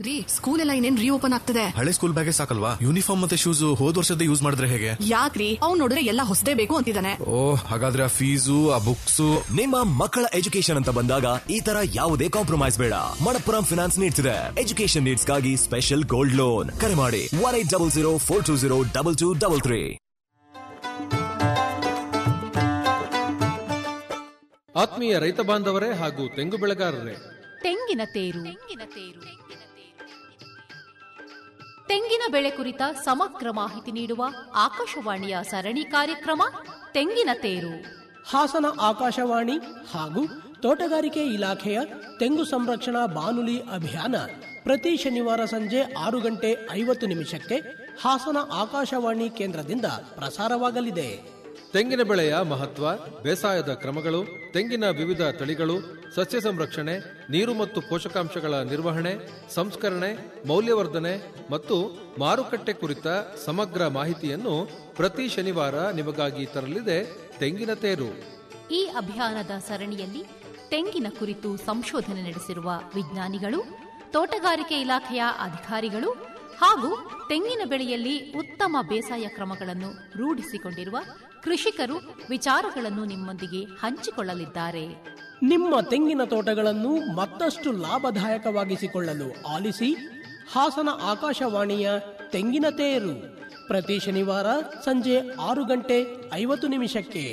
ರೀ ಸ್ಕೂಲ್ ಎಲ್ಲ ಇನ್ನೇನ್ ರೀಓಪನ್ ಆಗ್ತದೆ ಹಳೆ ಸ್ಕೂಲ್ ಬ್ಯಾಗೇ ಸಾಕಲ್ವಾ ಯೂನಿಫಾರ್ಮ್ ಮತ್ತೆ ಶೂಸ್ ಹೋದ್ ವರ್ಷದ ಯೂಸ್ ಮಾಡಿದ್ರೆ ಹೇಗೆ ಯಾಕ್ರಿ ಅವ್ನ್ ನೋಡಿದ್ರೆ ಎಲ್ಲ ಹೊಸದೇ ಬೇಕು ಅಂತಿದ್ದಾನೆ ಓ ಹಾಗಾದ್ರೆ ಆ ಫೀಸು ಆ ಬುಕ್ಸ್ ನಿಮ್ಮ ಮಕ್ಕಳ ಎಜುಕೇಶನ್ ಅಂತ ಬಂದಾಗ ಈ ತರ ಯಾವುದೇ ಕಾಂಪ್ರಮೈಸ್ ಬೇಡ ಮಣಪ್ಪುರಂ ಫಿನಾನ್ಸ್ ನೀಡ್ಸ್ ಇದೆ ಎಜುಕೇಶನ್ ನೀಡ್ಸ್ ಗಾಗಿ ಸ್ಪೆಷಲ್ ಗೋಲ್ಡ್ ಲೋನ್ ಕರೆ ಮಾಡಿ one eight double zero four two zero double two double three ಆತ್ಮೀಯ ರೈತ ಬಾಂಧವರೇ ಹಾಗೂ ತೆಂಗು ಬೆಳೆಗಾರರೇ ತೆಂಗಿನ ತೇರು ತೆಂಗಿನ ಬೆಳೆ ಕುರಿತ ಸಮಗ್ರ ಮಾಹಿತಿ ನೀಡುವ ಆಕಾಶವಾಣಿಯ ಸರಣಿ ಕಾರ್ಯಕ್ರಮ ತೆಂಗಿನ ತೇರು ಹಾಸನ ಆಕಾಶವಾಣಿ ಹಾಗೂ ತೋಟಗಾರಿಕೆ ಇಲಾಖೆಯ ತೆಂಗು ಸಂರಕ್ಷಣಾ ಬಾನುಲಿ ಅಭಿಯಾನ ಪ್ರತಿ ಶನಿವಾರ ಸಂಜೆ ಆರು ಗಂಟೆ ಐವತ್ತು ನಿಮಿಷಕ್ಕೆ ಹಾಸನ ಆಕಾಶವಾಣಿ ಕೇಂದ್ರದಿಂದ ಪ್ರಸಾರವಾಗಲಿದೆ ತೆಂಗಿನ ಬೆಳೆಯ ಮಹತ್ವ ಬೇಸಾಯದ ಕ್ರಮಗಳು ತೆಂಗಿನ ವಿವಿಧ ತಳಿಗಳು ಸಸ್ಯ ಸಂರಕ್ಷಣೆ ನೀರು ಮತ್ತು ಪೋಷಕಾಂಶಗಳ ನಿರ್ವಹಣೆ ಸಂಸ್ಕರಣೆ ಮೌಲ್ಯವರ್ಧನೆ ಮತ್ತು ಮಾರುಕಟ್ಟೆ ಕುರಿತ ಸಮಗ್ರ ಮಾಹಿತಿಯನ್ನು ಪ್ರತಿ ಶನಿವಾರ ನಿಮಗಾಗಿ ತರಲಿದೆ ತೆಂಗಿನ ತೇರು ಈ ಅಭಿಯಾನದ ಸರಣಿಯಲ್ಲಿ ತೆಂಗಿನ ಕುರಿತು ಸಂಶೋಧನೆ ನಡೆಸಿರುವ ವಿಜ್ಞಾನಿಗಳು ತೋಟಗಾರಿಕೆ ಇಲಾಖೆಯ ಅಧಿಕಾರಿಗಳು ಹಾಗೂ ತೆಂಗಿನ ಬೆಳೆಯಲ್ಲಿ ಉತ್ತಮ ಬೇಸಾಯ ಕ್ರಮಗಳನ್ನು ರೂಢಿಸಿಕೊಂಡಿರುವ ಕೃಷಿಕರು ವಿಚಾರಗಳನ್ನು ನಿಮ್ಮೊಂದಿಗೆ ಹಂಚಿಕೊಳ್ಳಲಿದ್ದಾರೆ ನಿಮ್ಮ ತೆಂಗಿನ ತೋಟಗಳನ್ನು ಮತ್ತಷ್ಟು ಲಾಭದಾಯಕವಾಗಿಸಿಕೊಳ್ಳಲು ಆಲಿಸಿ ಹಾಸನ ಆಕಾಶವಾಣಿಯ ತೆಂಗಿನ ತೇರು ಪ್ರತಿ ಶನಿವಾರ ಸಂಜೆ ಆರು ಗಂಟೆ ಐವತ್ತು ನಿಮಿಷಕ್ಕೆ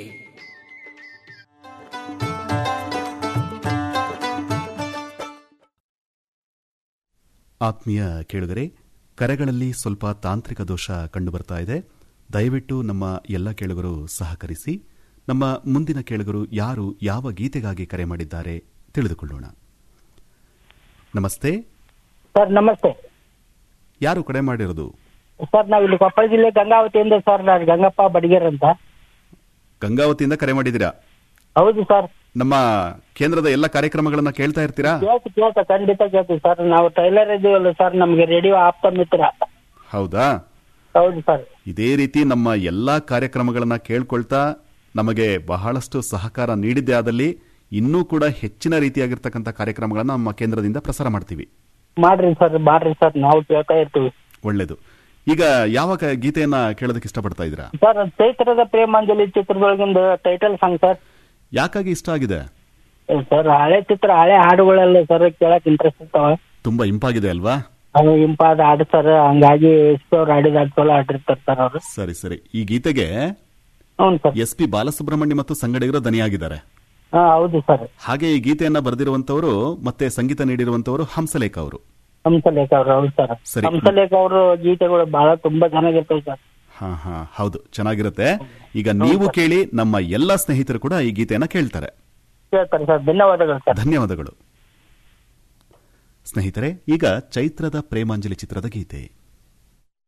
ಆತ್ಮೀಯ ಕೇಳುಗರೆ ಕರೆಗಳಲ್ಲಿ ಸ್ವಲ್ಪ ತಾಂತ್ರಿಕ ದೋಷ ಕಂಡುಬರ್ತಾ ಇದೆ ದಯವಿಟ್ಟು ನಮ್ಮ ಎಲ್ಲ ಕೇಳುಗರು ಸಹಕರಿಸಿ ನಮ್ಮ ಮುಂದಿನ ಕೇಳುಗರು ಯಾರು ಯಾವ ಗೀತೆಗಾಗಿ ಕರೆ ಮಾಡಿದ್ದಾರೆ ತಿಳಿದುಕೊಳ್ಳೋಣ ನಮಸ್ತೆ ಸರ್ ನಮಸ್ತೆ ಯಾರು ಕರೆ ಮಾಡಿರೋದು ಸರ್ ನಾವು ಇಲ್ಲಿ ಕೊಪ್ಪಳ ಜಿಲ್ಲೆ ಗಂಗಾವತಿಯಿಂದ ಸರ್ ನಾನು ಗಂಗಪ್ಪ ಬಡಿಗೇರ್ ಅಂತ ಗಂಗಾವತಿಯಿಂದ ಕರೆ ಮಾಡಿದ್ದೀರಾ ಹೌದು ಸರ್ ನಮ್ಮ ಕೇಂದ್ರದ ಎಲ್ಲ ಕಾರ್ಯಕ್ರಮಗಳನ್ನ ಕೇಳ್ತಾ ಇರ್ತೀರಾ ಕೇಳ್ತು ಕೇಳ್ತ ಖಂಡಿತ ಕೇಳ್ತೀವಿ ಸರ್ ನಾವು ಟೈಲರ್ ಇದೀವಲ್ಲ ಸರ್ ನಮ್ಗೆ ರೇಡಿಯೋ ಆಪ್ತ ಮಿತ್ರ ಹೌದಾ ಹೌದು ಸರ್ ಇದೇ ರೀತಿ ನಮ್ಮ ಎಲ್ಲಾ ಕಾರ್ಯಕ್ರಮಗಳನ್ನ ಕೇಳ್ಕೊಳ್ತಾ ನಮಗೆ ಬಹಳಷ್ಟು ಸಹಕಾರ ನೀಡಿದ್ದೇ ಆದಲ್ಲಿ ಇನ್ನೂ ಕೂಡ ಹೆಚ್ಚಿನ ರೀತಿಯಾಗಿರ್ತಕ್ಕಂಥ ಕಾರ್ಯಕ್ರಮಗಳನ್ನ ನಮ್ಮ ಕೇಂದ್ರದಿಂದ ಪ್ರಸಾರ ಮಾಡ್ತೀವಿ ಮಾಡ್ರಿ ಸರ್ ಮಾಡ್ರಿ ಸರ್ ನಾವು ಕೇಳ್ತಾ ಇರ್ತೀವಿ ಒಳ್ಳೇದು ಈಗ ಯಾವ ಕ- ಗೀತೆಯನ್ನ ಕೇಳೋದಕ್ಕೆ ಇಷ್ಟಪಡ್ತಾ ಇದ್ದೀರಾ ಸರ್ ಚೈತ್ರದ ಪ್ರೇಮಾಂಜಲಿ ಚಿತ್ರದೊಳಗಿಂದ ಟೈಟಲ್ ಸಾಂಗ್ ಸರ್ ಯಾಕಾಗಿ ಇಷ್ಟ ಆಗಿದೆ ಸರ್ ಹಳೆ ಚಿತ್ರ ಹಳೆ ಹಾಡುಗಳೆಲ್ಲ ಸರ್ ಕೇಳಕ್ ಇಂಟ್ರೆಸ್ಟ್ ಇರ್ತಾವ ತುಂಬಾ ಇಂಪಾಗಿದೆ ಅಲ್ವಾ ಅದು ಇಂಪಾದ ಹಾಡು ಸರ್ ಹಂಗಾಗಿ ಎಸ್ ಪಿ ಅವ್ರು ಹಾಡಿದ ಹಾಡ್ ಚಲೋ ಹಾಡಿರ್ತಾರೆ ಸರ್ ಅವರು ಸರಿ ಸರಿ ಈ ಗೀತೆಗೆ ಹ್ಞೂ ಸರ್ ಎಸ್ ಪಿ ಬಾಲಸುಬ್ರಹ್ಮಣ್ಯ ಮತ್ತು ಸಂಗಡಿಗರು ದನಿಯಾಗಿದ್ದಾರೆ ಹಾ ಹೌದು ಸರ್ ಹಾಗೆ ಈ ಗೀತೆಯನ್ನ ಬರೆದಿರುವಂತವರು ಮತ್ತೆ ಸಂಗೀತ ನೀಡಿರುವಂತವರು ಹಂಸಲೇಖ ಅವರು ಹಂಸಲೇಖ ಅವ್ರು ಹೌದು ಸರ್ ಸರಿ. ಹಂಸಲೇಖ ಅವರು ಗೀತೆಗಳು ಬಹಳ ತುಂಬಾ ಚೆನ್ನಾಗಿರ್ತವೆ ಸರ್ ಹಾ ಹಾ ಹೌದು ಚೆನ್ನಾಗಿರುತ್ತೆ ಈಗ ನೀವು ಕೇಳಿ ನಮ್ಮ ಎಲ್ಲಾ ಸ್ನೇಹಿತರು ಕೂಡ ಈ ಗೀತೆಯನ್ನ ಕೇಳ್ತಾರೆ ಕೇಳ್ತಾರೆ ಸರ್ ಧನ್ಯವಾದಗಳು ಸರ್ ಧನ್ಯವಾದಗಳು ಸ್ನೇಹಿತರೆ ಈಗ ಚೈತ್ರದ ಪ್ರೇಮಾಂಜಲಿ ಚಿತ್ರದ ಗೀತೆ